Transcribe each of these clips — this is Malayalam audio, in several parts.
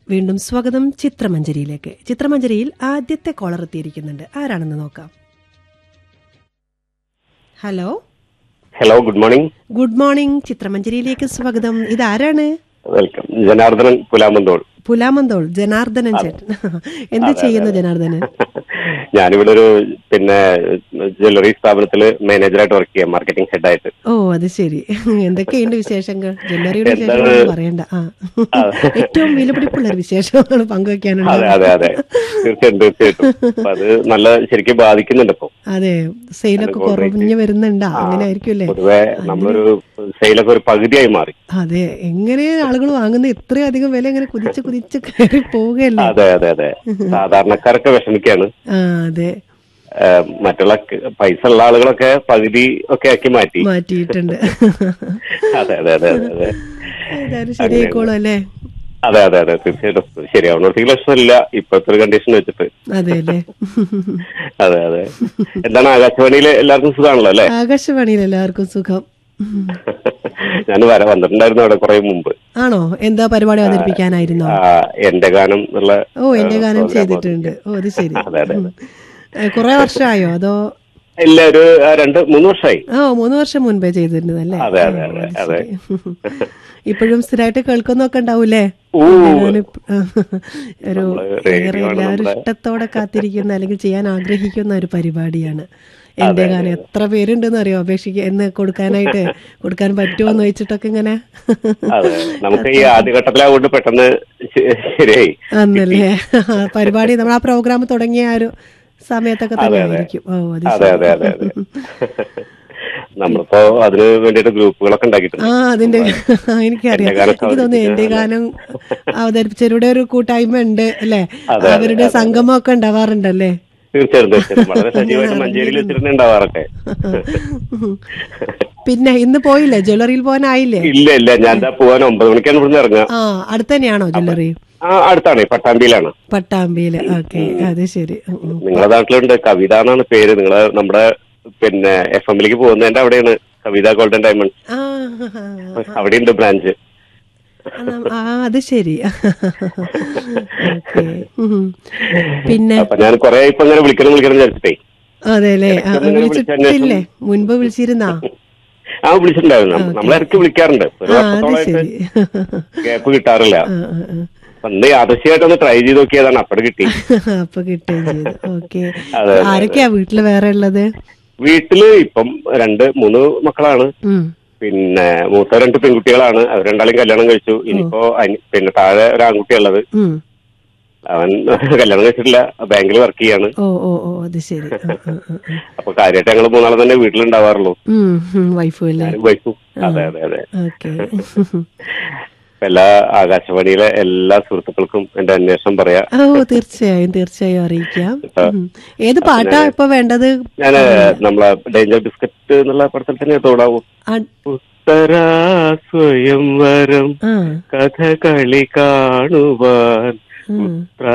വീണ്ടും സ്വാഗതം ചിത്രമഞ്ജരിയിലേക്ക് ചിത്രമഞ്ജരിയിൽ ആദ്യത്തെ കോളർ എത്തിയിരിക്കുന്നുണ്ട് ആരാണെന്ന് നോക്കാം hello hello good morning good morning ചിത്രമഞ്ജരിയിലേക്ക് സ്വാഗതം ഇതാരാണ് വെൽക്കം ജനാർദ്ദനൻ പുലാമന്തോൾ പുലാമന്തോൾ ജനാർദ്ദനൻ ചേട്ടൻ എന്ത് ചെയ്യുന്നു ജനാർദ്ദനൻ ഞാനിവിടെ ഒരു പിന്നെ ജ്വല്ലറി സ്ഥാപനത്തില് മാനേജറായിട്ട് വർക്ക് ചെയ്യാം മാർക്കറ്റിംഗ് ഹെഡായിട്ട് ഓ അത് ശരി എന്തൊക്കെയുണ്ട് വിശേഷങ്ങൾ ജ്വല്ലറിയുടെ എന്താണ്? വിശേഷങ്ങൾ പറയണ്ട ആ ഏറ്റവും വിലപിടിപ്പുള്ള ഒരു വിശേഷമാണ് പങ്കുവെക്കാനുള്ളത് അതെ അതെ അതെ തീർച്ചയായിട്ടും തീർച്ചയായിട്ടും അപ്പൊ അത് നല്ല ശരിക്കും ബാധിക്കുന്നുണ്ട് ഇപ്പൊ അതെ സെയിലൊക്കെ കുറഞ്ഞു വരുന്നുണ്ടാ അങ്ങനെ ആയിരിക്കുമല്ലേ പൊതുവെ നമ്മളൊരു സെയിലൊക്കെ ഒരു പകുതിയായി മാറി അതെ എങ്ങനെ ആളുകൾ വാങ്ങുന്ന ഇത്രയും അധികം വില ഇങ്ങനെ കുതിച്ച് കുതിച്ച് കയറി പോവുകയല്ലേ അതെ അതെ അതെ സാധാരണക്കാരൊക്കെ വിഷമിക്കാണ് ആ അതെ ഏഹ് മറ്റുള്ള ക- പൈസ ഉള്ള ആളുകളൊക്കെ പകുതി ഒക്കെ ആക്കി മാറ്റി മാറ്റിയിട്ടുണ്ട് അതെ അതെ അതെ അതെ അതെ ഏതായാലും ശരിയായിക്കോളും അല്ലേ അതെ അതെ അതെ തീർച്ചയായിട്ടും ശരിയാവുന്നവർക്ക് പ്രശ്നമില്ല ഇപ്പോഴത്തെ ഒരു കണ്ടീഷൻ വെച്ചിട്ട് അതെ അല്ലേ അതെ അതെ എന്താണ് ആകാശവാണിയിലെ എല്ലാവർക്കും സുഖമാണല്ലോ അല്ലെ ആകാശവാണിയിൽ എല്ലാവർക്കും സുഖം ഞാൻ വര വന്നിട്ടുണ്ടായിരുന്നു അവിടെ കുറെ മുമ്പ് ആണോ എന്താ പരിപാടി അവതരിപ്പിക്കാനായിരുന്നോ ആ, എന്റെ ഗാനം എന്നുള്ള ഓ എന്റെ ആ, ഗാനം program ചെയ്തിട്ടുണ്ട് ഓ അത് ശരി അതെ, അതെ, അതെ. ഏ, കുറെ വർഷമായോ അതോ ഇല്ല ഒരു ആ, രണ്ട് മൂന്ന് വർഷമായി ആ മൂന്ന് വർഷം മുൻപേ ചെയ്തിരുന്നത് അല്ലേ അതെ, അതെ, ആ, അതെ, അത് അതെ. ശരി. ഇപ്പോഴും സ്ഥിരമായിട്ട് കേൾക്കുന്നൊക്കെ ഉണ്ടാവൂലേ ഊ. ഞാന് ഒരു നമ്മള് radio ഏറെ ആണ് എല്ലാവരും നമ്മുടെ- ഇഷ്ടത്തോടെ കാത്തിരിക്കുന്ന അല്ലെങ്കിൽ ചെയ്യാൻ ആഗ്രഹിക്കുന്ന ഒരു പരിപാടിയാണ് എന്റെ ഗാനം എത്ര പേരുണ്ടെന്ന് അറിയോ അപേക്ഷിക്ക എന്ന് കൊടുക്കാനായിട്ട് കൊടുക്കാൻ പറ്റുമോ എന്ന് വെച്ചിട്ടൊക്കെ ഇങ്ങനെ അതെ നമുക്ക് ഈ ആദ്യഘട്ടത്തിലാവുകൊണ്ട് പെട്ടെന്ന് ശ- ശരിയായി അന്നല്ലേ പരിപാടി നമ്മൾ ആ പ്രോഗ്രാം തുടങ്ങിയ ആ ഒരു സമയത്തൊക്കെ തന്നെ ആയിരിക്കും ഓ അത് അതെ ശരി. അതെ അതെ അതെ നമ്മളിപ്പോ അതിന് വേണ്ടിയിട്ട് ഗ്രൂപ്പുകളൊക്കെ ഉണ്ടാക്കിയിട്ടുണ്ട് ആ അതിന്റെ എനിക്കറിയാം എന്റെ ഗാനം എനിക്ക് തോന്നുന്നു എന്റെ ഗാനം അവതരിപ്പിച്ചവരുടെ ഒരു കൂട്ടായ്മ ഉണ്ട് അല്ലേ അവരുടെ സംഗമമൊക്കെ ഉണ്ടാവാറുണ്ടല്ലേ തീർച്ചയായിട്ടും തീർച്ചയായിട്ടും വളരെ സജീവമായിട്ട് മഞ്ചേരിയിൽ വെച്ചിട്ടുണ്ട് ഉണ്ടാവാറൊക്കെ പിന്നെ ഇന്ന് പോയില്ലേ ജ്വല്ലറിയിൽ പോകാനായില്ലേ ഇല്ല ഇല്ല ഞാൻ ദാ പോവാൻ ഒമ്പത് മണിക്കാണ് ഇവിടുന്ന് ഇറങ്ങുക ആ അടുത്ത് തന്നെയാണോ ജ്വല്ലറി ആ അടുത്താണ് പട്ടാമ്പിയിലാണ് പട്ടാമ്പിയില് ഓക്കെ അത് ശരി ഉം, ഉം. നിങ്ങളുടെ നാട്ടിലുണ്ട് കവിത എന്നാണ് പേര് നിങ്ങളെ നമ്മുടെ പിന്നെ എഫ് എമ്മിലേക്ക് പോകുന്നതിന്റെ അവിടെയാണ് കവിത ഗോൾഡൻ ഡയമണ്ട് ആ അവിടെയുണ്ട് ബ്രാഞ്ച് ആ, നം- ആ അത് ശരി ഓക്കെ പിന്നെ അപ്പൊ ഞാൻ കുറെ ഇപ്പൊ ഇങ്ങനെ വിളിക്കണം വിളിക്കണം വിചാരിച്ചിട്ടേ അതെ അല്ലേ ആ, ഇടയ്ക്കൊന്ന് വിളിച്ചിട്ടില്ലേ മുൻപ് വിളിച്ചിരുന്നാ ആ വിളിച്ചിട്ടുണ്ടായിരുന്നു നമ്മ- നമ്മളെ ഇടയ്ക്ക് വിളിക്കാറുണ്ട് ഒരു ആ അത് വർഷത്തോളമായിട്ട് ശരി ഗ്യാപ്പ് കിട്ടാറില്ല ആ, ആ, ആ. അപ്പൊ ഇന്ന് യാദൃശ്യമായിട്ട് ഒന്ന് ട്രൈ ചെയ്ത് നോക്കിയതാണ് അപ്പഴ കിട്ടി അപ്പൊ കിട്ടുകയും ചെയ്തു ഓക്കെ അതെ, അതെ, ആരൊക്കെയാ വീട്ടില് വേറെ ഉള്ളത് വീട്ടില് ഇപ്പം രണ്ട് മൂന്ന് മക്കളാണ് ഉം. പിന്നെ മൂത്ത രണ്ട് പെൺകുട്ടികളാണ് അവർ രണ്ടാളും കല്യാണം കഴിച്ചു ഇനിയിപ്പോ അനി- പിന്നെ താഴെ ഒരു ആൺകുട്ടി ഉള്ളത് ഉം. അവൻ കല്യാണം കഴിച്ചിട്ടില്ല ബാങ്കിൽ വർക്ക് ചെയ്യാണ് ഓ ഓ ഓ അത് ശരി ആ, ആ, ആ, ആ. അപ്പൊ കാര്യമായിട്ട് ഞങ്ങൾ മൂന്നാളെ തന്നെ വീട്ടിലുണ്ടാവാറുള്ളൂ ഉം, ഉം, വൈഫും അല്ലേ ഞാനും വൈഫും അതെ അതെ അതെ ഓക്കെ അപ്പൊ എല്ലാ ആകാശവാണിയിലെ എല്ലാ സുഹൃത്തുക്കൾക്കും എന്റെ അന്വേഷണം പറയാ ഓ തീർച്ചയായും തീർച്ചയായും അറിയിക്കാം ഉം. ഏത് പാട്ടാ ഇപ്പൊ വേണ്ടത് ഞാൻ നമ്മളെ ഡേഞ്ചർ ബിസ്ക്കറ്റ് എന്നുള്ള പടത്തിൽ തന്നെ തോടാവും ആ, ഉത്തരാ സ്വയംവരം ആ കഥകളി കാണുവാൻ ഉം.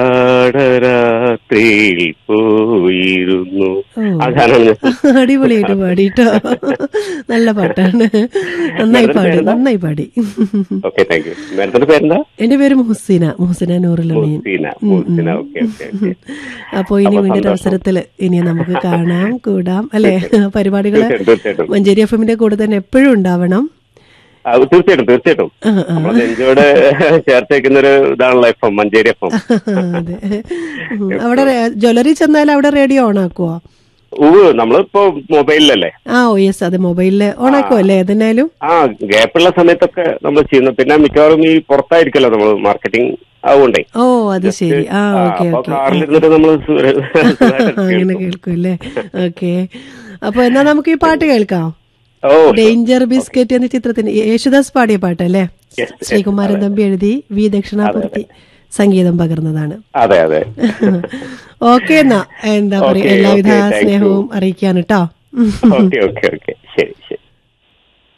പ്രാടരാത്രിയിൽ പോയിരുന്നു ഓ. ആ ഗാനാണ് ഞാൻ അടിപൊളിയായിട്ട് പാടിട്ടോ നല്ല പാട്ടാണ് നന്നായി പാടി നന്നായി പാടി ഓക്കെ താങ്ക് യു മാഡത്തിന്റെ പേരെന്താ എന്റെ പേര് Muhsina Muhsina Noorulameen Muhsina Muhsina okay okay okay അപ്പോ ഇനി വേണ്ടിയൊരു അവസരത്തില് ഇനി നമുക്ക് കാണാം കൂടാം അല്ലെ പരിപാടികള് തീർച്ചയായിട്ടും തീർച്ചയായിട്ടും മഞ്ചേരി എഫ് എമ്മിന്റെ കൂടെ തന്നെ എപ്പോഴും ഉണ്ടാവണം ആ, തീർച്ചയായിട്ടും തീർച്ചയായിട്ടും ആ, ആ. നമ്മളെ നെഞ്ചോട് ചേർത്ത് വെക്കുന്ന ഒരു ഇതാണല്ലോ എഫ് മഞ്ചേരി എഫ് അതെ ഉം. അവിടെ റേ- ജ്വല്ലറി ചെന്നാൽ അവിടെ റേഡിയോ ഓൺ ആക്കുവോ ഊ നമ്മളിപ്പോ മൊബൈലിലല്ലേ ആ ഓ യെസ് അതെ മൊബൈലില് ഓൺ ആക്കുവോ അല്ലേ ഏതെന്നാലും ആ ഗ്യാപ്പുള്ള സമയത്തൊക്കെ നമ്മൾ ചെയ്യുന്നു പിന്നെ മിക്കവാറും ഈ പുറത്തായിരിക്കല്ലോ നമ്മൾ മാർക്കറ്റിംഗ് ആവുകൊണ്ടേ ഓ അത് ശരി ആ ആ, ഓക്കെ അപ്പൊ ഓക്കെ കാറിലിരുന്നിട്ട് നമ്മൾ അങ്ങനെ കേൾക്കൂല്ലേ ഓക്കെ അപ്പൊ എന്നാ നമുക്ക് ഈ പാട്ട് കേൾക്കാം ഓ ഡേഞ്ചർ ബിസ്ക്കറ്റ് എന്ന ചിത്രത്തിന് യേശുദാസ് പാടിയ പാട്ടല്ലേ Yes, ശ്രീകുമാരൻ തമ്പി എഴുതി വി ദക്ഷിണാപൂർത്തി സംഗീതം പകർന്നതാണ് അതെ അതെ ഓക്കെ എന്നാ എന്താ പറയാ Okay, എല്ലാവിധ okay, thank you. സ്നേഹവും അറിയിക്കാൻ കേട്ടോ ഓക്കെ ഓക്കെ ഓക്കെ ശരി